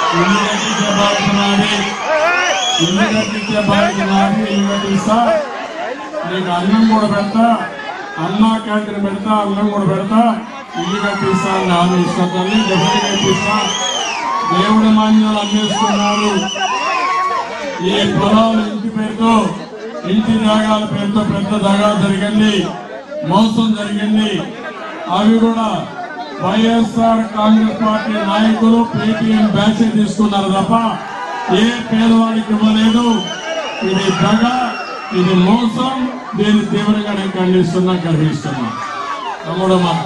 ఇల్లు కట్టించే బాధ్యత నాది ఇల్లు కట్టించే బాధ్యత నాది ఇల్లు కట్టిస్తా నీకు అన్నం కూడా పెడతా అన్నా క్యాంటీన్ పెడతా అన్నం కూడా పెడతా ఇల్లు కట్టిస్తా అని హామీ ఇస్తా తల్లి డెఫినెట్ కట్టిస్తా దేవుడి మాన్యాలు అమ్మేసుకున్నారు ఈ పొలాలు ఇంటి పేరుతో ఇంటి జాగాల పేరుతో పెద్ద దగా జరిగింది మోసం జరిగింది అవి కూడా వైఎస్ఆర్ కాంగ్రెస్ పార్టీ నాయకులు పేటీఎం బ్యాచ్ తీసుకున్నారు తప్ప ఏ పేదవాడికి ఇవ్వలేదు ఇది దగ ఇది మోసం దీన్ని తీవ్రంగా నేను ఖండిస్తున్నా గ్రహిస్తున్నా తమ్ముడు మాట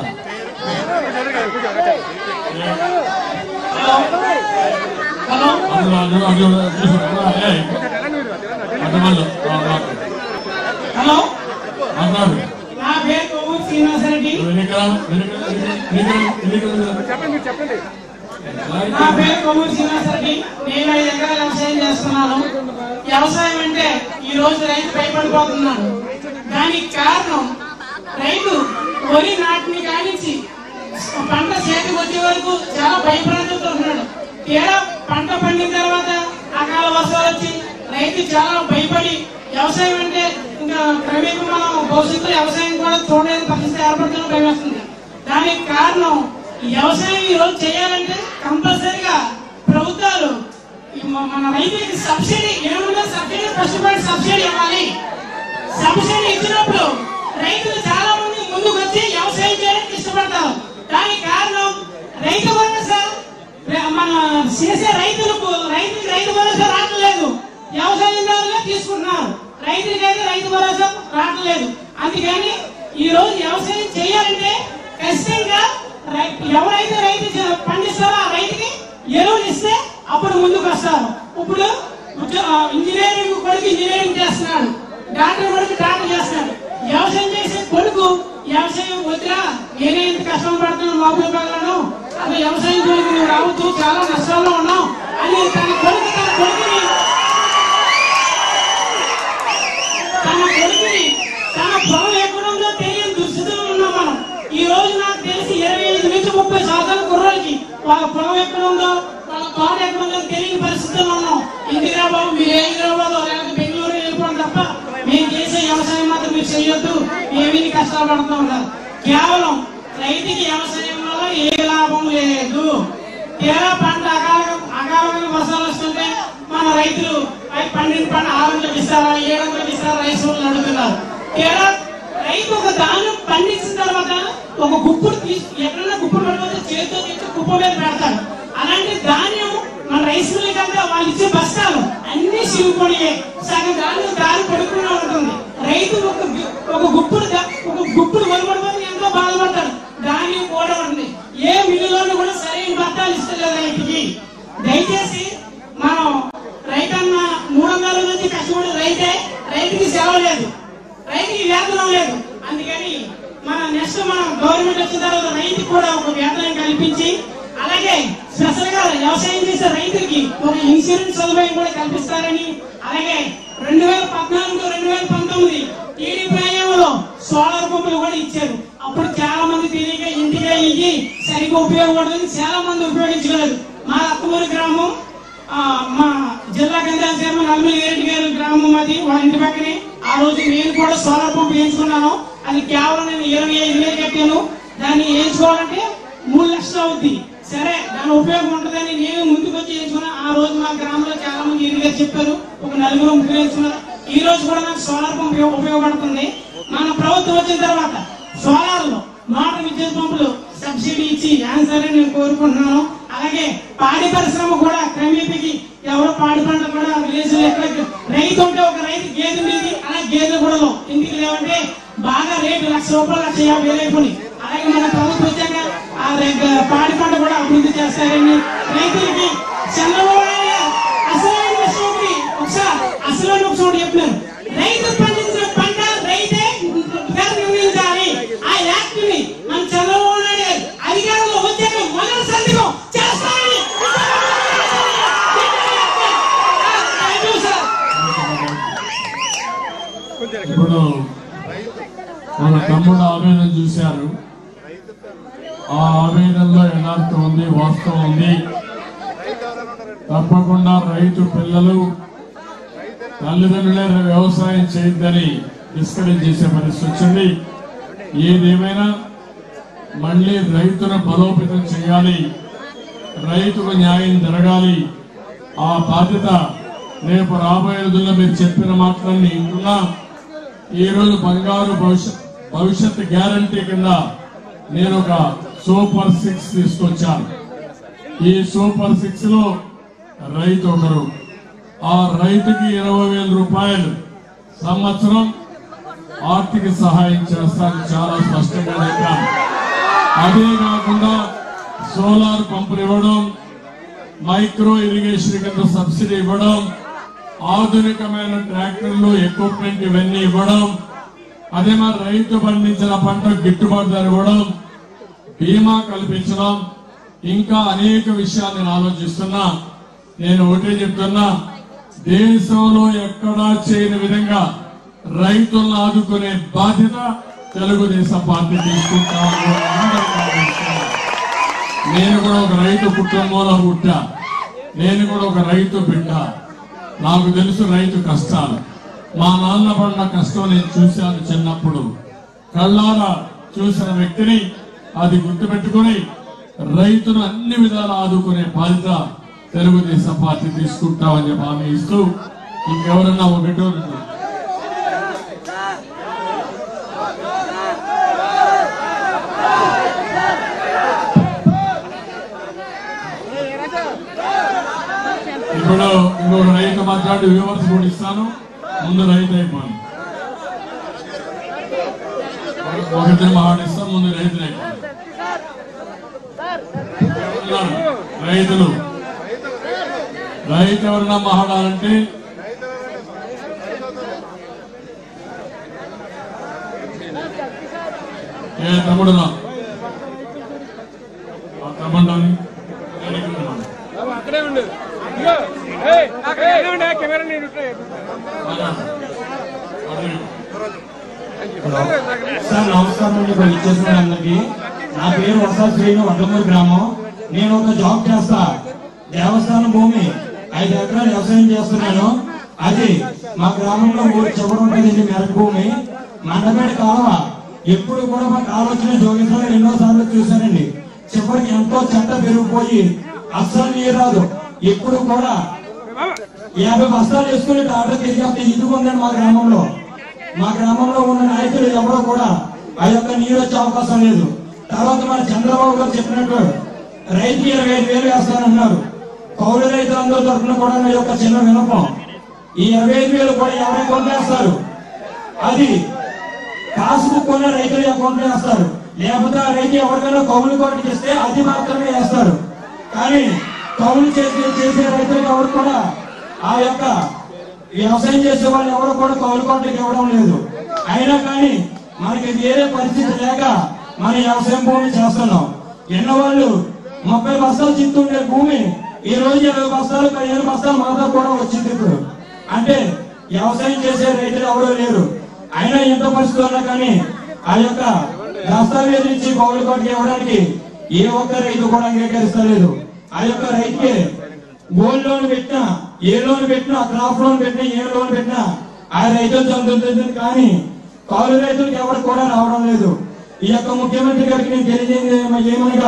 హలో అందులో అందులో అందులో తీసుకురా. ఏయ్, అర్థమయ్యిందా? ఆ, మాట. హలో మాట్లాడు నా పేరు కొవ్వూరు శ్రీనివాసరెడ్డి ఎన్నికల ఎన్నికల ఎన్నికల ఎన్నికల నా పేరు కొవ్వూరు శ్రీనివాసరెడ్డి నేను ఐదు ఎకరాల వ్యవసాయం చేస్తున్నాను వ్యవసాయం అంటే ఈ రోజు రైతు భయపడిపోతున్నాడు దానికి కారణం రైతు వరి నాటిని కానించి పంట చేతికి వచ్చే వరకు చాలా భయప్రాంతంతో ఉన్నాడు తీరా పంట పండిన తర్వాత అకాల వర్షాలు వచ్చి రైతు చాలా భయపడి వ్యవసాయం అంటే ఇంకా క్రమేపీ మనం భవిష్యత్తులో వ్యవసాయం కూడా చూడలేని పరిస్థితి ఏర్పడుతున్న భయం వస్తుంది దానికి కారణం ఈ వ్యవసాయం ఈ రోజు చేయాలంటే కంపల్సరిగా ప్రభుత్వాలు ఈ మ- మన రైతులకి సబ్సిడీ ఏమన్నా సబ్సిడీ కష్టపడి సబ్సిడీ ఇవ్వాలి సబ్సిడీ ఇచ్చినప్పుడు రైతులు చాలా మంది ముందుకు వచ్చి వ్యవసాయం చేయడానికి ఇష్టపడతారు దానికి కారణం రైతు భరోసా ర- మన చేసే రైతులకు రైతుకి రైతు భరోసా రావట్లేదు వ్యవసాయదారులే తీసుకుంటున్నారు రైతులకి అయితే రైతు భరోసా రావట్లేదు అందుకని ఈ రోజు వ్యవసాయం చేయాలంటే ఖచ్చితంగా రై- ఎవరైతే రైతు చే- పండిస్తారో ఆ రైతుకి ఎరువులు ఇస్తే అప్పుడు ముందుకు వస్తారు ఇప్పుడు ఉద్యో- ఆ, ఇంజనీరింగ్ కొడుకు ఇంజనీరింగ్ చేస్తున్నాడు డాక్టర్ కొడుకు డాక్టర్ చేస్తున్నాడు వ్యవసాయం చేసే కొడుకు వ్యవసాయం వద్దురా నేనే ఇంత కష్టం పడుతున్నాను మామూలు పగలను అసలు వ్యవసాయం జోలికి నువ్వు రావద్దు చాలా నష్టాల్లో ఉన్నావు అని తన కొడుకు తన కొడుకుని తన కొడుకుని తన పొలం ఎక్కడుందో తెలియని దుస్థితిలో ఉన్నాం మనం ఈ రోజు నాకు తెలిసి ఇరవై ఐదు నుంచి ముప్పై సంవత్సరాల కుర్రోళ్ళకి వాళ్ళ పొలం ఎక్కడ ఉందో వాళ్ళ తోట ఎక్కడ ఉందో తెలియని పరిస్థితుల్లో ఉన్నాం ఇందిరా బాబు మీరు హైదరాబాద్ లేకపోతే బెంగళూరు వెళ్ళిపోవడం తప్ప మేము చేసే వ్యవసాయం మాత్రం మీరు చేయొద్దు ఏమీ కష్టాలు పడుతూ ఉంటారు కేవలం రైతుకి వ్యవసాయం వల్ల ఏ లాభం లేదు తీరా పంట అకాల అకాలంగా వర్షాలు వస్తుంటే మన రైతులు అవి పండిన పంట ఆరు వందలకు ఇస్తారా ఏడు వందలకు ఇస్తారా రైస్ వాళ్ళు అడుగుతున్నారు తీరా రైతు ఒక ధాన్యం పండించిన తర్వాత ఒక గుప్పుడు తీసి ఎక్కడైనా గుప్పుడు పడిపోతే చేతితో తెచ్చి కుప్ప మీద పెడతాడు అలాంటి ధాన్యం మన రైస్ మిల్ కంటే వాళ్ళు ఇచ్చే బస్తాలు అన్ని సిరిగిపోయాయి సగం ధాన్యం దారి పడుకునే ఉంటుంది రైతు ఒక గు- ఒక గుప్పుడు దా- ఒక గుప్పుడు కొనబడిపోతే ఎంతో బాధపడతాడు ధాన్యం కూడా ఉంది ఏ మిల్లులోనూ కూడా సరైన బత్తాలు ఇస్తలేదు రైతుకి దయచేసి మనం రైతన్న మూడు వందల నుంచి కష్టపడి రైతే రైతుకి సెలవు లేదు రైతుకి వేతనం లేదు అందుకని మన నెక్స్ట్ మనం గవర్నమెంట్ వచ్చిన తర్వాత రైతుకి కూడా ఒక వేతనం కల్పించి అలాగే స్పెషల్ గా వ్యవసాయం చేసే రైతుకి ఒక ఇన్సూరెన్స్ సదుపాయం కూడా కల్పిస్తారని అలాగే రెండు వేల పద్నాలుగు రెండు వేల పంతొమ్మిది టీడీపీ హయాంలో సోలార్ పంపులు కూడా ఇచ్చారు అప్పుడు చాలా మంది తెలియక ఇంటికే ఇచ్చి సరిగ్గా ఉపయోగపడుతుంది చాలా మంది ఉపయోగించలేదు మా అత్తమూరు గ్రామం ఆ, మా జిల్లా కేంద్రం చైర్మన్ అల్మిలి రెడ్డి గారి గ్రామం అది వాళ్ళ ఇంటి పక్కనే ఆ రోజు నేను కూడా సోలార్ పంప్ వేయించుకున్నాను అది కేవలం నేను ఇరవై ఐదు వేలు కట్టాను దాన్ని వేయించుకోవాలంటే మూడు లక్షలు అవుద్ది సరే దాని ఉపయోగం ఉంటుందని నేను ముందుకు వచ్చి వేయించుకున్నా ఆ రోజు మా గ్రామంలో చాలా మంది ఇరుగా చెప్పారు ఒక నలుగురు ముగ్గురు వేయించుకున్నారు ఈ రోజు కూడా నాకు సోలార్ పంప్ ఉపయోగ- ఉపయోగపడుతుంది మన ప్రభుత్వం వచ్చిన తర్వాత సోలార్ లో మోటార్ విద్యుత్ పంపులు సబ్సిడీ ఇచ్చి ఆన్సర్ నేను కోరుకుంటున్నాను అలాగే పాడి పరిశ్రమ కూడా క్రమేపీకి ఎవరో పాడి పంట కూడా విలేజ్ ఎక్కడ రైతు ఉంటే ఒక రైతు గేదె మీది అలాగే గేదె కూడా ఇంటికి లేవంటే బాగా రేటు లక్ష రూపాయలు లక్ష యాభై వేలు అయిపోయి అలాగే మన ప్రభుత్వం వచ్చాక ఆ రైతు- పాడి పంట కూడా అభివృద్ధి చేస్తారని రైతులకి చంద్రబాబు నాయుడు గారు అసలైన విషయం ఒకటి ఒకసారి అసలైన ఒక చోట చెప్పినారు రైతు పండించిన పంట రైతే నిర్ణయించాలి ఆ యాక్ట్ ని మన చంద్రబాబు నాయుడు గారు అధికారంలో వచ్చాక మొదటి సంతకం చేస్తారని థ్యాంక్ యూ సార్ ఇప్పుడు మన తమ్ముడు ఆవేదన చూశారు ఆ ఆవేదనలో యథార్థం ఉంది వాస్తవం ఉంది తప్పకుండా రైతు పిల్లలు తల్లిదండ్రులే వ్యవసాయం చేయొద్దని డిస్కరేజ్ చేసే పరిస్థితి వచ్చింది ఏదేమైనా మళ్ళీ రైతును బలోపేతం చేయాలి రైతుకు న్యాయం జరగాలి ఆ బాధ్యత రేపు రాబోయే రోజుల్లో మీరు చెప్పిన మాటలన్నీ వింటున్నా ఈ రోజు బంగారు భవిష్యత్ భవిష్యత్ గ్యారంటీ కింద నేను ఒక సూపర్ సిక్స్ తీసుకొచ్చాను ఈ సూపర్ సిక్స్ లో రైతు ఒకరు ఆ రైతుకి ఇరవై వేల రూపాయలు సంవత్సరం ఆర్థిక సహాయం చేస్తాను చాలా స్పష్టంగా చెప్పాను అదే కాకుండా సోలార్ పంపులు ఇవ్వడం మైక్రో ఇరిగేషన్ కింద సబ్సిడీ ఇవ్వడం ఆధునికమైన ట్రాక్టర్లు ఎక్విప్మెంట్ ఇవన్నీ ఇవ్వడం అదే మరి రైతు పండించిన పంట గిట్టుబాటు ధర ఇవ్వడం బీమా కల్పించడం ఇంకా అనేక విషయాలు నేను ఆలోచిస్తున్నా నేను ఒకటే చెప్తున్నా దేశంలో ఎక్కడా చేయని విధంగా రైతులను ఆదుకునే బాధ్యత తెలుగుదేశం పార్టీ తీసుకుంటామని కూడా అందరికీ ఆలోచిస్తున్నాను. నేను కూడా ఒక రైతు కుటుంబంలో పుట్టా నేను కూడా ఒక రైతు బిడ్డ నాకు తెలుసు రైతు కష్టాలు మా నాన్న పడిన కష్టం నేను చూశాను చిన్నప్పుడు కళ్ళారా చూసిన వ్యక్తిని అది గుర్తుపెట్టుకుని రైతును అన్ని విధాలు ఆదుకునే బాధ్యత తెలుగుదేశం పార్టీ తీసుకుంటామని చెప్పి హామీ ఇస్తూ ఇంకెవరన్నా ఒకటో రెండో ఇప్పుడు ఇంకొక రైతు మాట్లాడి వ్యూవర్స్ కూడా ఇస్తాను ముందు రైతు అయిపోయింది ఒకటి మాట్లాడిస్తాను ముందు రైతు అయిపోయింది ఎవరున్నారు? రైతులు రైతు ఎవరన్నా మాట్లాడాలంటే ఏ తమ్ముడు రా ఆ తమ్ముడు రాని. నేను ఇక్కడ ఉన్నాను. బాబు అక్కడే ఉండు ఇదిగో ఏయ్ అక్కడ ఎక్కడ ఉండే కెమెరా నేను ఇట్లా సార్ నమస్కారం అండి ఇక్కడ ఇచ్చేసిన అందరికి నా పేరు వసా శ్రీను వడ్లమూరు గ్రామం నేను ఒక జాబ్ చేస్తా దేవస్థానం భూమి ఐదు ఎకరాలు వ్యవసాయం చేస్తున్నాను అది మా గ్రామంలో ఊరు చివరి ఉంటుందండి మెరక భూమి మండపేట కాలువ ఎప్పుడు కూడా మాకు ఆలోచన జోగేశ్వరం ఎన్నో సార్లు చూశానండి చివరికి ఎంతో చెత్త పెరిగిపోయి అస్సలు నీరు రాదు ఎప్పుడు కూడా యాభై బస్తాలు వేసుకుని టాటా తిరిగి ఇది ఉందండి మా గ్రామంలో మా గ్రామంలో ఉన్న నాయకులు ఎవరో కూడా ఆ యొక్క నీరు వచ్చే అవకాశం లేదు తర్వాత మన చంద్రబాబు గారు చెప్పినట్టు రైతు ఇరవై ఐదు వేలు వేస్తానన్నారు కౌలు రైతులందరూ తరఫున కూడా నా యొక్క చిన్న వినపం ఈ ఇరవై ఐదు వేలు కూడా ఎవరి అకౌంట్ వేస్తారు అది పాస్బుక్ కొన్న రైతుల అకౌంట్ లో వేస్తారు లేకపోతే ఆ రైతు ఎవరికైనా కౌలు కోటికి ఇస్తే అది మాత్రమే వేస్తారు కానీ కౌలు చేసే చేసే రైతులకు ఎవరు కూడా ఆ యొక్క వ్యవసాయం చేసే వాళ్ళు ఎవరు కూడా కౌలు కోటకి ఇవ్వడం లేదు అయినా కానీ మనకి వేరే పరిస్థితి లేక మన వ్యవసాయం భూమి చేస్తున్నాం ఎన్న వాళ్ళు ముప్పై బస్తాలు చిత్తుండే భూమి ఈ రోజు ఇరవై బస్తాలు పదిహేను బస్తాలు మాతో కూడా వచ్చింది ఇప్పుడు అంటే వ్యవసాయం చేసే రైతులు ఎవరూ లేరు అయినా ఎంత పరిస్థితి ఉన్నా కానీ ఆ యొక్క దస్తావేజ్ ఇచ్చి కౌలు కోటకి ఇవ్వడానికి ఏ ఒక్క రైతు కూడా అంగీకరిస్తలేదు ఆ యొక్క రైతుకి గోల్డ్ లోన్ పెట్టినా ఏ లోన్ పెట్టినా క్రాప్ లోన్ పెట్టినా ఏ లోన్ పెట్టినా ఆ రైతులు చదువుతుంది కానీ కౌలు రైతులకు ఎవరు కూడా రావడం లేదు ఈ యొక్క ముఖ్యమంత్రి గారికి నేను తెలియజేయండి ఏమనగా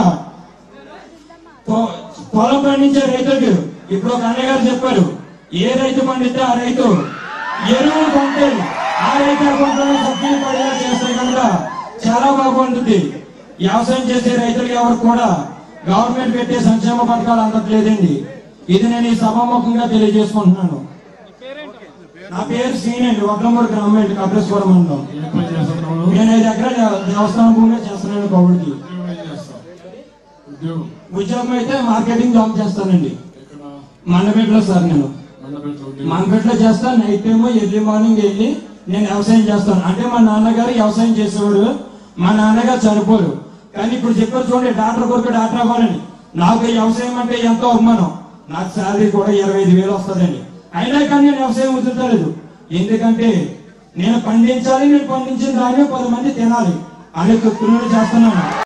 పొ- పొలం పండించే రైతులకు ఇప్పుడు ఒక అన్నయ్య గారు చెప్పారు ఏ రైతు పండిస్తే ఆ రైతు ఎరువులు కొంటే ఆ రైతు అకౌంట్లో సబ్సిడీ పడేలా చేస్తే కనుక చాలా బాగుంటుంది వ్యవసాయం చేసే రైతులకు ఎవరు కూడా గవర్నమెంట్ పెట్టే సంక్షేమ పథకాలు అందట్లేదండి ఇది నేను ఈ సభాముఖంగా తెలియజేసుకుంటున్నాను నా పేరు శ్రీనండి వడ్లమూరు గ్రామం అండి కపిలేశ్వరం మండలం ఏ పని చేస్తున్నావు నేను ఐదు ఎకరాలు దేవ- దేవస్థానం భూమి చేస్తున్నాను కౌడికి ఉద్యోగం ఏం చేస్తావు ఉద్యోగం ఉద్యోగం అయితే మార్కెటింగ్ జాబ్ చేస్తానండి ఎక్కడ మండపేటలో సార్ నేను మండపేటలో ఉద్యోగం మండపేటలో చేస్తా నైట్ టైమ్ ఎర్లీ మార్నింగ్ వెళ్ళి నేను వ్యవసాయం చేస్తాను అంటే మా నాన్నగారు వ్యవసాయం చేసేవాడు మా నాన్నగారు చనిపోరు కానీ ఇప్పుడు చెప్పారు చూడండి డాక్టర్ కొరకు డాక్టర్ అవ్వాలని నాకు ఈ వ్యవసాయం అంటే ఎంతో అభిమానం నాకు శాలరీ కూడా ఇరవై ఐదు వేలు వస్తుందండి అయినా కానీ నేను వ్యవసాయం వదులుతలేదు ఎందుకంటే నేను పండించాలి నేను పండించిన దాన్ని పది మంది తినాలి అనే కృష్ణుడు చేస్తున్నాను